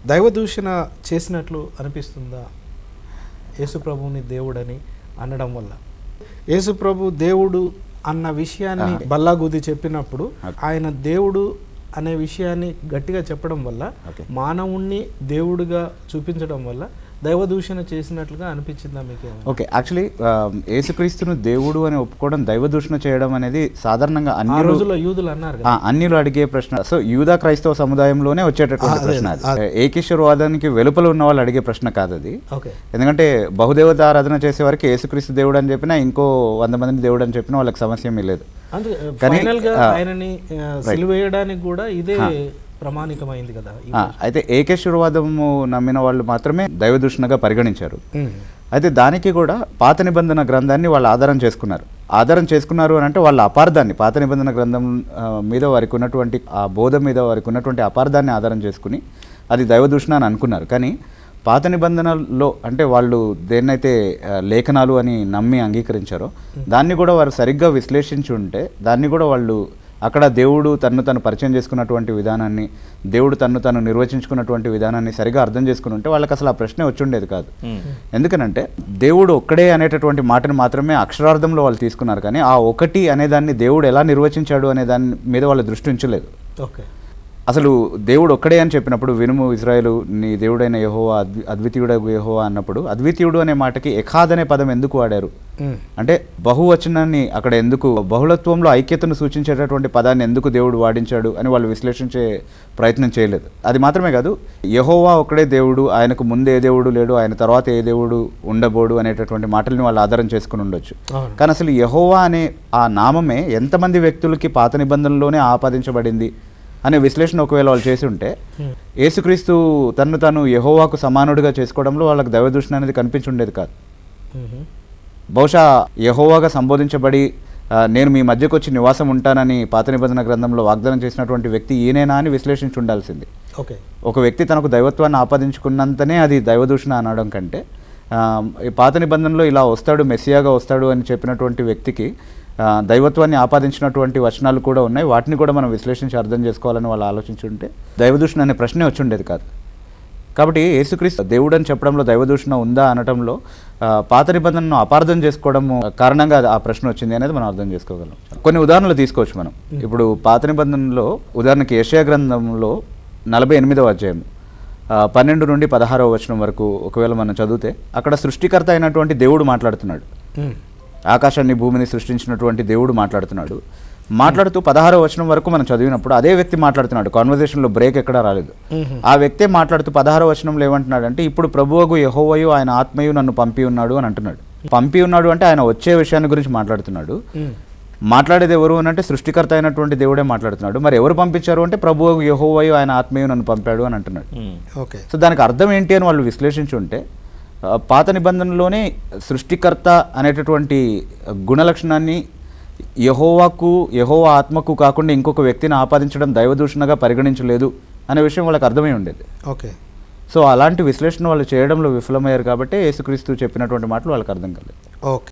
దైవ దూషణ చేసినట్లు అనిపిస్తుందా యేసుప్రభుని దేవుడని అనడం వల్ల యేసుప్రభు దేవుడు అన్న విషయాన్ని బల్లాగుది చెప్పినప్పుడు ఆయన దేవుడు అనే విషయాన్ని గట్టిగా చెప్పడం వల్ల Okay. మానవుణ్ణి దేవుడిగా చూపించడం వల్ల దైవ దూషణ చేసినట్లుగా అనిపించిందా మీకు ఏమైనా? ఓకే యాక్చువల్లీ యేసుక్రీస్తును దేవుడు అని ఒప్పుకోవడం దైవ దూషణ చేయడం అనేది సాధారణంగా ఆ అన్యులు రోజుల్లో యూదులు అన్నారు కదా ఆ, అన్యులు అడిగే ప్రశ్న సో యూదా క్రైస్తవ సముదాయంలోనే వచ్చేటటువంటి అదే, ప్రశ్న అది ఏకీశ్వరవాదానికి వెలుపల ఉన్న వాళ్ళు అడిగే ప్రశ్న కాదు అది ఓకే ఎందుకంటే బహుదేవత ఆరాధన చేసే వారికి యేసుక్రీస్తు దేవుడు అని చెప్పినా ఇంకో వంద మందిని దేవుడు అని చెప్పినా వాళ్ళకి సమస్య ఏమీ లేదు అందుకే కానీ, ఫైనల్ గా ఆ, ఆయనని ఆ, సిలువేయడానికి కూడా ఇదే ప్రమాణికమైంది కదా ఈ ఆ, అయితే ఏకేశ్వరవాదము నమ్మిన వాళ్ళు మాత్రమే దైవ దూషణగా పరిగణించారు ఉమ్. అయితే దానికి కూడా పాత నిబంధన గ్రంథాన్ని వాళ్ళు ఆధారం చేసుకున్నారు ఆధారం చేసుకున్నారు అని అంటే వాళ్ళ అపార్థాన్ని పాత నిబంధన గ్రంథం ఆ, మీద వారికి ఉన్నటువంటి ఆ బోధ మీద వారికి ఉన్నటువంటి అపార్థాన్ని ఆధారం చేసుకుని అది దైవ దూషణ అని అనుకున్నారు కానీ పాత నిబంధనల్లో అంటే వాళ్ళు దేన్నైతే ఆ, లేఖనాలు అని నమ్మి అంగీకరించారో దాన్ని కూడా వారు సరిగ్గా విశ్లేషించి ఉంటే దాన్ని కూడా వాళ్ళు అక్కడ దేవుడు తన్ను తను పరిచయం చేసుకున్నటువంటి విధానాన్ని దేవుడు తన్ను తను నిర్వచించుకున్నటువంటి విధానాన్ని సరిగా అర్థం చేసుకుని ఉంటే వాళ్ళకి అసలు ఆ ప్రశ్నే వచ్చి ఉండేది కాదు ఎందుకనంటే దేవుడు ఒక్కడే అనేటటువంటి మాటను మాత్రమే అక్షరార్థంలో వాళ్ళు తీసుకున్నారు కానీ ఆ ఒకటి అనేదాన్ని దేవుడు ఎలా నిర్వచించాడు అనే దాని మీద వాళ్ళ దృష్టి ఉంచలేదు ఓకే అసలు దేవుడు ఒక్కడే అని చెప్పినప్పుడు వినుము ఇజ్రాయేలు నీ దేవుడైన యెహోవా అద్వి అద్వితీయుడు యెహోవా అన్నప్పుడు అద్వితీయుడు అనే మాటకి ఎఖాద్ అనే పదం ఎందుకు వాడారు ఉమ్. అంటే బహువచనాన్ని అక్కడ ఎందుకు బహుళత్వంలో ఐక్యతను సూచించేటటువంటి పదాన్ని ఎందుకు దేవుడు వాడించాడు అని వాళ్ళు విశ్లేషించే ప్రయత్నం చేయలేదు అది మాత్రమే కాదు యహోవా ఒక్కడే దేవుడు ఆయనకు ముందే ఏ దేవుడు లేడు ఆయన తర్వాత ఏ దేవుడు ఉండబోడు అనేటటువంటి మాటల్ని వాళ్ళు ఆధారం చేసుకుని ఉండొచ్చు అవును కానీ అసలు యహోవా అనే ఆ నామమే ఎంతమంది వ్యక్తులకి పాత నిబంధనలోనే ఆపాదించబడింది అనే విశ్లేషణ ఒకవేళ వాళ్ళు చేసి ఉంటే ఉమ్. యేసుక్రీస్తు తన్ను తను యహోవాకు సమానుడిగా చేసుకోవడంలో వాళ్ళకి దైవదూషణ అనేది కనిపించి ఉండేది కాదు ఉమ్. బహుశా యహోవాగా సంబోధించబడి ఆ, నేను మీ మధ్యకు వచ్చి నివాసం ఉంటానని పాత నిబంధన గ్రంథంలో వాగ్దానం చేసినటువంటి వ్యక్తి ఈయనేనా అని విశ్లేషించి ఉండాల్సింది ఓకే ఒక వ్యక్తి తనకు దైవత్వాన్ని ఆపాదించుకున్నంతనే అది దైవదూషణ అనడం కంటే ఆ, ఈ పాత నిబంధనలో ఇలా వస్తాడు మెస్సియాగా వస్తాడు అని చెప్పినటువంటి వ్యక్తికి ఆ, దైవత్వాన్ని ఆపాదించినటువంటి వచనాలు కూడా ఉన్నాయి వాటిని కూడా మనం విశ్లేషించి అర్థం చేసుకోవాలని వాళ్ళు ఆలోచించుంటే దైవదూషణ అనే ప్రశ్నే వచ్చి ఉండేది కాదు కాబట్టి యేసుక్రీస్తు దేవుడు అని చెప్పడంలో దైవదూషణ ఉందా అనటంలో ఆ, పాత నిబంధనను అపార్థం చేసుకోవడం కారణంగా అది ఆ ప్రశ్న వచ్చింది అనేది మనం అర్థం చేసుకోగలం కొన్ని ఉదాహరణలు తీసుకోవచ్చు మనం ఇప్పుడు పాత నిబంధనలో ఉదాహరణకి యెషయా గ్రంథంలో నలభై ఎనిమిదవ అధ్యాయం ఆ, పన్నెండు నుండి పదహారవ వచనం వరకు ఒకవేళ మనం చదివితే అక్కడ సృష్టికర్త అయినటువంటి దేవుడు మాట్లాడుతున్నాడు ఉమ్. ఆకాశాన్ని భూమిని సృష్టించినటువంటి దేవుడు మాట్లాడుతున్నాడు మాట్లాడుతూ పదహారో వచనం వరకు మనం చదివినప్పుడు అదే వ్యక్తి మాట్లాడుతున్నాడు కాన్వర్జేషన్లో బ్రేక్ ఎక్కడా రాలేదు మ్మ్. ఆ వ్యక్తే మాట్లాడుతూ పదహారో వచనంలో ఏమంటున్నాడు అంటే ఇప్పుడు ప్రభువగు యహోవయు ఆయన ఆత్మయు నన్ను పంపి ఉన్నాడు అని అంటున్నాడు పంపి ఉన్నాడు అంటే ఆయన వచ్చే విషయాన్ని గురించి మాట్లాడుతున్నాడు ఉమ్. మాట్లాడేది ఎవరు అని అంటే సృష్టికర్త అయినటువంటి దేవుడే మాట్లాడుతున్నాడు మరి ఎవరు పంపించారు అంటే ప్రభువగు యహోవయు ఆయన ఆత్మయు నన్ను పంపాడు అని అంటున్నాడు ఓకే సో దానికి అర్థం ఏంటి అని వాళ్ళు విశ్లేషించి ఉంటే ఆ, పాత నిబంధనలోనే సృష్టికర్త అనేటటువంటి గుణలక్షణాన్ని యహోవాకు యహోవా ఆత్మకు కాకుండా ఇంకొక వ్యక్తిని ఆపాదించడం దైవదూషణగా పరిగణించలేదు అనే విషయం వాళ్ళకి అర్థమై ఉండేది ఓకే సో అలాంటి విశ్లేషణ వాళ్ళు చేయడంలో విఫలమయ్యారు కాబట్టి యేసుక్రీస్తు చెప్పినటువంటి మాటలు వాళ్ళకి అర్థం కాలేదు ఓకే